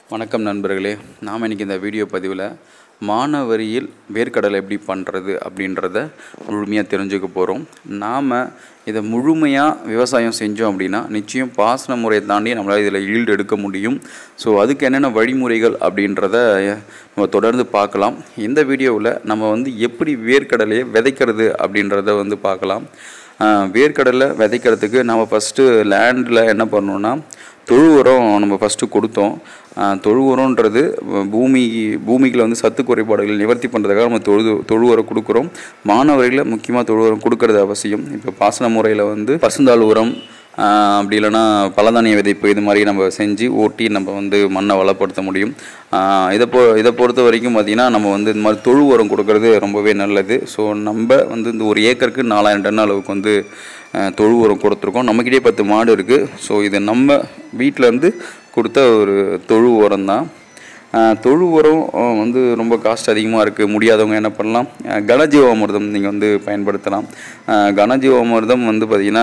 வணக்கம் நண்பர்களே நாம் இன்றைக்கி இந்த வீடியோ பதிவில் மானாவரியில் வேர்க்கடலை எப்படி பண்ணுறது அப்படின்றத முழுமையாக தெரிஞ்சுக்க போகிறோம் நாம் இதை முழுமையாக விவசாயம் செஞ்சோம் அப்படின்னா நிச்சயம் பாசன முறையை தாண்டி நம்மளால் இதில் ஈல்டு எடுக்க முடியும் ஸோ அதுக்கு என்னென்ன வழிமுறைகள் அப்படின்றத நம்ம தொடர்ந்து பார்க்கலாம் இந்த வீடியோவில் நம்ம வந்து எப்படி வேர்க்கடலையை விதைக்கிறது அப்படின்றத வந்து பார்க்கலாம் ஆஹ் வேர்க்கடலை விதைக்கிறதுக்கு நம்ம ஃபஸ்ட்டு லேண்டில் என்ன பண்ணோன்னா தொழு உரம் நம்ம ஃபஸ்ட்டு கொடுத்தோம் ஆஹ் தொழு உரம்ன்றது பூமி பூமிக்குள்ள வந்து சத்து குறைபாடுகள் நிவர்த்தி பண்ணுறதுக்காக நம்ம தொழு தொழு உரம் கொடுக்குறோம் மாணவர்களை முக்கியமாக தொழு உரம் கொடுக்கறது அவசியம் இப்போ பாசன முறையில் வந்து பசுந்தாள் உரம் ஆஹ் அப்படி இல்லைன்னா பலதானிய விதைப்பு இது மாதிரி நம்ம செஞ்சு ஓட்டி நம்ம வந்து மண்ணை வளப்படுத்த முடியும் ஆஹ் இதை பொ இதை பொறுத்த வரைக்கும் பார்த்திங்கன்னா நம்ம வந்து இந்த மாதிரி தொழு உரம் கொடுக்கறது ரொம்பவே நல்லது ஸோ நம்ம வந்து இந்த ஒரு ஏக்கருக்கு நாலாயிரம் டன் அளவுக்கு வந்து ஆஹ் தொழு உரம் கொடுத்துருக்கோம் நம்மக்கிட்டே பத்து மாடு இருக்குது ஸோ இது நம்ம வீட்டிலேருந்து கொடுத்த ஒரு தொழு உரம் தான் ஆஹ் தொழு உரம் ஆஹ் வந்து ரொம்ப காஸ்ட் அதிகமாக இருக்குது முடியாதவங்க என்ன பண்ணலாம் ஆஹ் கனஜீவாமிர்தம் நீங்கள் வந்து பயன்படுத்தலாம் ஆஹ் கனஜீவாமிர்தம் வந்து பார்த்திங்கன்னா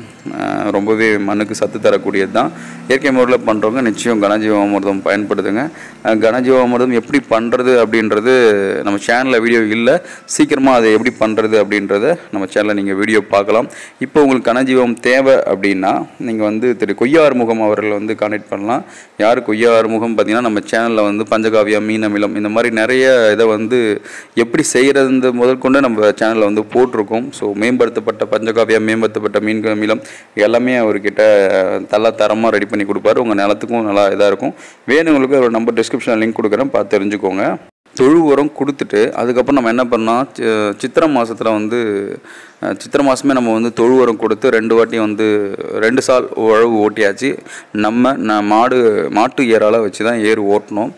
ஆஹ் ரொம்பவே மண்ணுக்கு சத்து தரக்கூடியது தான் இயற்கை முறையில் பண்ணுறவங்க நிச்சயம் கனஜீவாமிர்தம் பயன்படுத்துங்க ஆஹ் கனஜீவாமிர்தம் எப்படி பண்ணுறது அப்படின்றது நம்ம சேனலில் வீடியோ இல்லை சீக்கிரமாக அதை எப்படி பண்ணுறது அப்படின்றத நம்ம சேனலில் நீங்கள் வீடியோ பார்க்கலாம் இப்போ உங்களுக்கு கனஜீவம் தேவை அப்படின்னா நீங்கள் வந்து திரு கொய்யா ஆறுமுகம் அவர்களை வந்து கான்டாக்ட் பண்ணலாம் யார் கொய்யா ஆறுமுகம் பார்த்தீங்கன்னா நம்ம சேனலில் வந்து பஞ்சகாவியா மீன் அமிலம் இந்த மாதிரி நிறைய இதை வந்து எப்படி செய்கிறது முதற்கொண்டு நம்ம சேனலில் வந்து போட்டிருக்கோம் ஸோ மேம்படுத்தப்பட்ட பஞ்சகாவியா மேம்படுத்தப்பட்ட மீன் அமிலம் எல்லாமே அவர்கிட்ட நல்லா தரமாக ரெடி பண்ணி கொடுப்பாரு உங்கள் நிலத்துக்கும் நல்லா இதாக இருக்கும் வேணுங்களுக்கு ஒரு நம்பர் டிஸ்கிரிப்ஷனில் லிங்க் கொடுக்குறேன் பார்த்து தெரிஞ்சுக்கோங்க தொழு உரம் கொடுத்துட்டு அதுக்கப்புறம் நம்ம என்ன பண்ணோம் சி- சித்திரை மாதத்தில் வந்து அஹ், சித்திரை மாதமே நம்ம வந்து தொழு உரம் கொடுத்து ரெண்டு வாட்டி வந்து ரெண்டு சால் உழவு ஓட்டியாச்சு நம்ம ந மாடு மாட்டு ஏரால வச்சு தான் ஏர் ஓட்டினோம்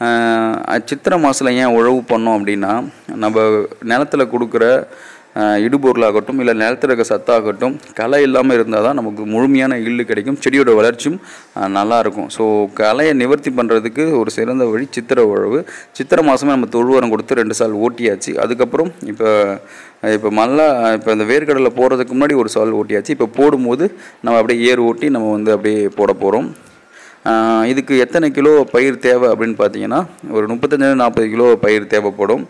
அஹ், சித்திரை மாதத்தில் ஏன் உழவு பண்ணோம் அப்படின்னா நம்ம நிலத்தில் கொடுக்குற அஹ், இடுபொருளாகட்டும் இல்லை நிலத்தில் இருக்க சத்தாகட்டும் களை இல்லாமல் இருந்தால் தான் நமக்கு முழுமையான ஈல்டு கிடைக்கும் செடியோட வளர்ச்சியும் அஹ், நல்லா இருக்கும் ஸோ களையை நிவர்த்தி பண்ணுறதுக்கு ஒரு சிறந்த வழி சித்திரை உழவு சித்திரை மாதமே நம்ம தொழு உரம் கொடுத்து ரெண்டு சால் ஓட்டியாச்சு அதுக்கப்புறம் இப்போ இப்போ மல்லா இப்போ இந்த வேர்க்கடலை போடுறதுக்கு முன்னாடி ஒரு சால் ஓட்டியாச்சு இப்போ போடும்போது நம்ம அப்படியே ஏர் ஓட்டி நம்ம வந்து அப்படியே போட போகிறோம் ஆஹ் இதுக்கு எத்தனை கிலோ பயிர் தேவை அப்படின்னு பார்த்தீங்கன்னா ஒரு முப்பத்தஞ்சு நாற்பது கிலோ பயிர் தேவைப்படும்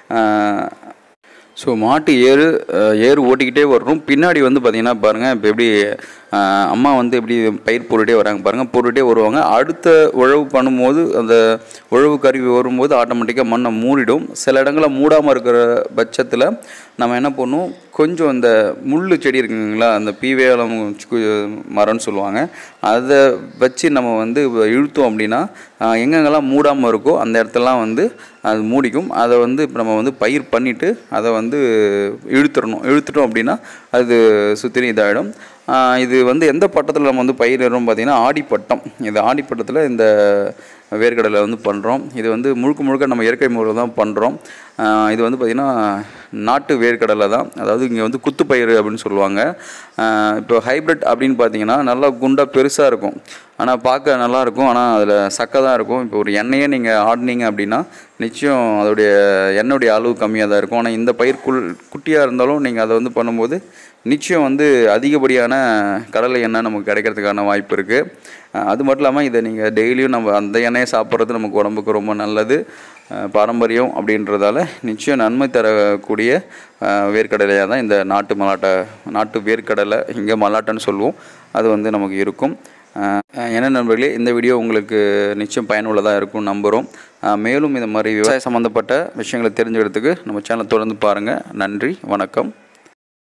ஸோ மாட்டு ஏறு ஆஹ் ஏறு ஓட்டிக்கிட்டே வரணும் பின்னாடி வந்து பார்த்தீங்கன்னா பாருங்கள் இப்போ எப்படி ஆஹ் அம்மா வந்து எப்படி பயிர் போட்டுகிட்டே வராங்க பாருங்கள் போட்டுகிட்டே வருவாங்க அடுத்த உழவு பண்ணும்போது அந்த உழவு கருவி வரும்போது ஆட்டோமேட்டிக்காக மண்ணை மூடிடும் சில இடங்களில் மூடாமல் இருக்கிற பட்சத்தில் நம்ம என்ன பண்ணுவோம் கொஞ்சம் அந்த முள் செடி இருக்குங்களா அந்த பீவேலம் மரம்னு சொல்லுவாங்க அதை வச்சு நம்ம வந்து இழுத்தோம் அப்படின்னா ஆஹ் எங்கெங்கெல்லாம் மூடாமல் இருக்கோ அந்த இடத்தெல்லாம் வந்து அது மூடிக்கும் அதை வந்து இப்போ நம்ம வந்து பயிர் பண்ணிவிட்டு அதை வந்து இழுத்துடணும் இழுத்துட்டோம் அப்படின்னா அது சுற்றி இதாகிடும் ஆஹ் இது வந்து எந்த பட்டத்தில் நம்ம வந்து பயிரிடுறோம் பார்த்தீங்கன்னா ஆடிப்பட்டம் இது ஆடிப்பட்டத்தில் இந்த வேர்க்கடலை வந்து பண்ணுறோம் இது வந்து முழுக்க முழுக்க நம்ம இயற்கை முறையில் தான் பண்ணுறோம் இது வந்து பார்த்திங்கன்னா நாட்டு வேர்க்கடலை தான் அதாவது இங்கே வந்து குத்துப்பயிறு அப்படின்னு சொல்லுவாங்க ஆஹ் இப்போ ஹைப்ரிட் அப்படின்னு பார்த்தீங்கன்னா நல்லா குண்டாக பெருசாக இருக்கும் ஆனால் பார்க்க நல்லா இருக்கும் ஆனால் அதில் சக்கை தான் இருக்கும் இப்போ ஒரு எண்ணெயே நீங்கள் ஆடினீங்க அப்படின்னா நிச்சயம் அதோடைய எண்ணெயுடைய அளவு கம்மியாக தான் இருக்கும் ஆனால் இந்த பயிர் குள் குட்டியாக இருந்தாலும் நீங்கள் அதை வந்து பண்ணும்போது நிச்சயம் வந்து அதிகப்படியான கடலை எண்ணெய் நமக்கு கிடைக்கிறதுக்கான வாய்ப்பு இருக்குது அது மட்டும் இல்லாமல் இதை நீங்கள் டெய்லியும் நம்ம அந்த எண்ணெயை சாப்பிட்றது நமக்கு உடம்புக்கு ரொம்ப நல்லது அஹ் பாரம்பரியம் அப்படின்றதால நிச்சயம் நன்மை தரக்கூடிய அஹ், வேர்க்கடலையாக தான் இந்த நாட்டு மலாட்டை நாட்டு வேர்க்கடலை இங்கே மலாட்டைன்னு சொல்லுவோம் அது வந்து நமக்கு இருக்கும் அஹ், என்ன நண்பர்களே இந்த வீடியோ உங்களுக்கு நிச்சயம் பயனுள்ளதாக இருக்கும் நம்புகிறோம் அஹ், மேலும் இந்த மாதிரி விவசாய சம்மந்தப்பட்ட விஷயங்களை தெரிஞ்சுக்கிறதுக்கு நம்ம சேனலை தொடர்ந்து பாருங்கள் நன்றி வணக்கம்